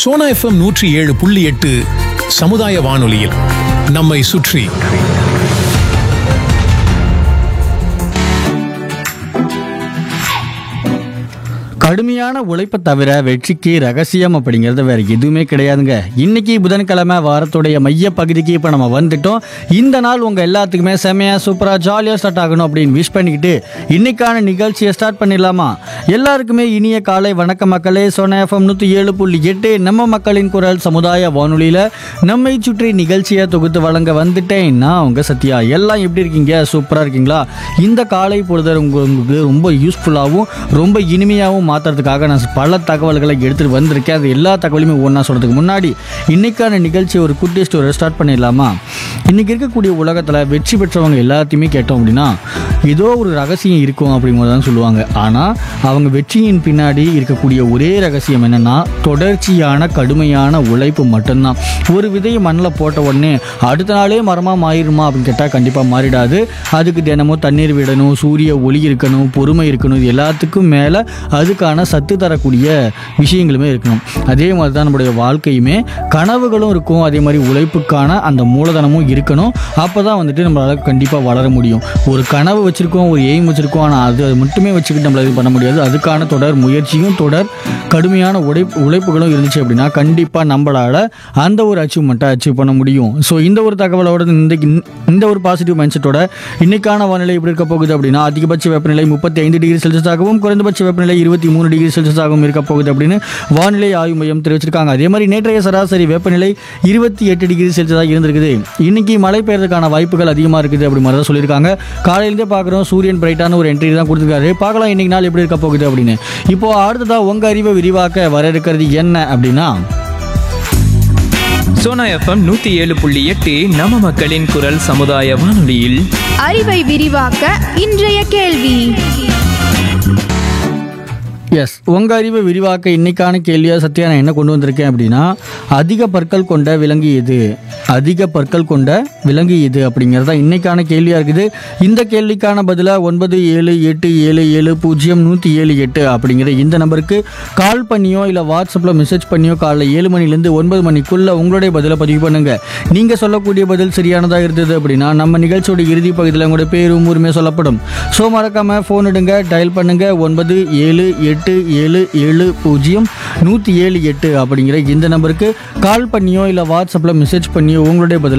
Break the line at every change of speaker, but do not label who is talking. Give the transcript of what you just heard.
Sona FM நூற்றி ஏழு புள்ளி எட்டு சமுதாய வானொலியில் நம்மை சுற்றி
கடுமையான உழைப்பை தவிர வெற்றிக்கு ரகசியம் அப்படிங்கிறது வேற எதுவுமே கிடையாதுங்க இன்னைக்கு புதன்கிழமை வாரத்துடைய மைய பகுதிக்கு இப்போ நம்ம வந்துட்டோம் இந்த நாள் உங்க எல்லாத்துக்குமே செமையா சூப்பரா ஜாலியாக ஸ்டார்ட் ஆகணும் அப்படின்னு விஷ் பண்ணிக்கிட்டு இன்னைக்கான நிகழ்ச்சியை ஸ்டார்ட் பண்ணிடலாமா எல்லாருக்குமே இனிய காலை வணக்க மக்களே சோனா எஃப்எம் நூற்றி ஏழு புள்ளி எட்டு நம்ம மக்களின் குரல் சமுதாய வானொலியில் நம்மை சுற்றி நிகழ்ச்சியை தொகுத்து வழங்க வந்துட்டேன் நான் உங்க சத்யா எல்லாம் எப்படி இருக்கீங்க சூப்பராக இருக்கீங்களா இந்த காலை பொழுது உங்களுக்கு ரொம்ப யூஸ்ஃபுல்லாகவும் ரொம்ப இனிமையாகவும் மாற்றுறதுக்காக நான் பல தகவல்களை எடுத்துகிட்டு வந்திருக்கேன் அது எல்லா தகவலையுமே ஒன்றா சொல்கிறதுக்கு முன்னாடி இன்னைக்கான நிகழ்ச்சி ஒரு குட்டி ஸ்டோரி ஸ்டார்ட் பண்ணிடலாமா இன்னைக்கு இருக்கக்கூடிய உலகத்தில் வெற்றி பெற்றவங்க எல்லாத்தையுமே கேட்டோம் அப்படின்னா ஏதோ ஒரு ரகசியம் இருக்கும் அப்படிங்கிறது தான் சொல்லுவாங்க ஆனால் அவங்க வெற்றியின் பின்னாடி இருக்கக்கூடிய ஒரே ரகசியம் என்னன்னா தொடர்ச்சியான கடுமையான உழைப்பு மட்டும்தான் ஒரு விதையை மண்ணில் போட்ட உடனே அடுத்த நாளே மரமாக மாறிடுமா அப்படின்னு கேட்டால் கண்டிப்பாக மாறிடாது அதுக்கு தினமும் தண்ணீர் விடணும் சூரிய ஒளி இருக்கணும் பொறுமை இருக்கணும் இது எல்லாத்துக்கும் மேலே அதுக்கான சத்து தரக்கூடிய விஷயங்களுமே இருக்கணும் அதே மாதிரி தான் நம்மளுடைய வாழ்க்கையுமே கனவுகளும் இருக்கும் அதே மாதிரி உழைப்புக்கான அந்த மூலதனமும் இருக்கணும் அப்போ தான் வந்துட்டு நம்மளால் கண்டிப்பாக வளர முடியும் ஒரு கனவு வச்சுருக்கோம் ஒரு எய்ம் வச்சுருக்கோம் ஆனால் அது அது மட்டுமே வச்சுக்கிட்டு நம்மளால இது பண்ண முடியாது அதுக்கான தொடர் முயற்சியும் தொடர் கடுமையான உழைப்பு உழைப்புகளும் இருந்துச்சு அப்படின்னா கண்டிப்பாக நம்மளால் அந்த ஒரு அச்சீவ்மெண்ட்டை அச்சீவ் பண்ண முடியும் ஸோ இந்த ஒரு தகவலோட இந்த இந்த ஒரு பாசிட்டிவ் மைண்ட் செட்டோட இன்னைக்கான வானிலை எப்படி இருக்க போகுது அப்படின்னா அதிகபட்ச வெப்பநிலை முப்பத்தி ஐந்து டிகிரி செல்சியஸாகவும் குறைந்தபட்ச வெப்பநிலை இருபத்தி மூணு டிகிரி செல்சியஸாகவும் இருக்க போகுது அப்படின்னு வானிலை ஆய்வு மையம் தெரிவிச்சிருக்காங்க அதே மாதிரி நேற்றைய சராசரி வெப்பநிலை இருபத்தி எட்டு டிகிரி செல்சியஸாக இருந்திருக்குது இன்னைக்கு மழை பெய்யறதுக்கான வாய்ப்புகள் அதிகமாக இருக்குது அப்படி மாதிரி தான் சொல்லியிருக்காங்க காலையிலேருந்தே பார்க்குறோம் சூரியன் பிரைட்டான ஒரு என்ட்ரி தான் கொடுத்துருக்காரு பார்க்கலாம் இன்னைக்கு நாள் எப்படி இருக்க போகுது அப்படின்னு இப்போ அடுத்ததா உங்க அறிவை விரிவாக்க வர இருக்கிறது என்ன அப்படின்னா
சோனா எஃப்எம் நூத்தி ஏழு புள்ளி எட்டு நம்ம மக்களின் குரல் சமுதாய வானொலியில்
அறிவை விரிவாக்க இன்றைய கேள்வி
எஸ் உங்கள் அறிவை விரிவாக்க இன்னைக்கான கேள்வியாக சத்யா நான் என்ன கொண்டு வந்திருக்கேன் அப்படின்னா அதிக பற்கள் கொண்ட விலங்கு எது அதிக பற்கள் கொண்ட விலங்கு எது அப்படிங்கிறது தான் இன்னைக்கான கேள்வியாக இருக்குது இந்த கேள்விக்கான பதிலாக ஒன்பது ஏழு எட்டு ஏழு ஏழு பூஜ்ஜியம் நூற்றி ஏழு எட்டு அப்படிங்கிற இந்த நம்பருக்கு கால் பண்ணியோ இல்லை வாட்ஸ்அப்பில் மெசேஜ் பண்ணியோ காலைல ஏழு மணிலேருந்து ஒன்பது மணிக்குள்ளே உங்களுடைய பதிலை பதிவு பண்ணுங்கள் நீங்கள் சொல்லக்கூடிய பதில் சரியானதாக இருந்தது அப்படின்னா நம்ம நிகழ்ச்சியோட இறுதி பகுதியில் உங்களோட பேரும் ஊருமே சொல்லப்படும் ஸோ மறக்காமல் ஃபோன் எடுங்க டயல் பண்ணுங்க ஒன்பது ஏழு எட்டு ஏழு ஏழு பூஜ்ஜியம் நூற்றி ஏழு எட்டு அப்படிங்கிற இந்த நம்பருக்கு கால் பண்ணியோ இல்லை வாட்ஸ்அப்பில் மெசேஜ் பண்ணியோ உங்களுடைய பதிலை